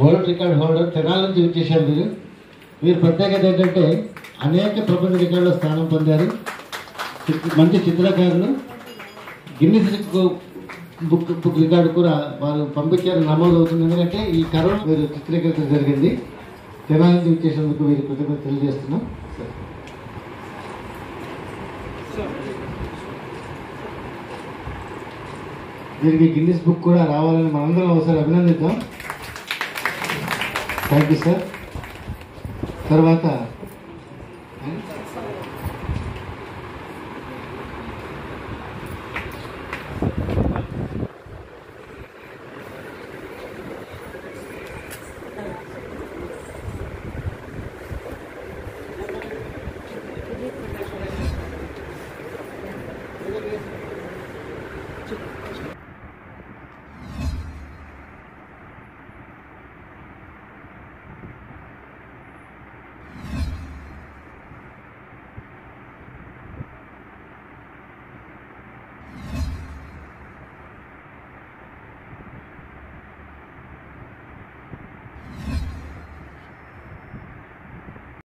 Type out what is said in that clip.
world record holder తెనాల నుంచి వచ్చేసారు మీరు మీరు ప్రత్యేకత ఏంటంటే అనేక ప్రపంచ రికార్డులో స్థానం పొందారు చిత్ర- మంచి చిత్రకారులు గిన్నిస్ బుక్ బుక్ రికార్డు కూడా వారు పంపించారు నమోదు అవుతుంది ఎందుకంటే ఈ కరోనా మీరు చిత్రీకరించడం జరిగింది తెనాల నుంచి వచ్చేసినందుకు మీరు కృతజ్ఞత తెలియజేస్తున్నాం దీనికి గిన్నిస్ బుక్ కూడా రావాలని మనందరం ఒకసారి అభినందిద్దాం థ్యాంక్ యూ సార్ తర్వాత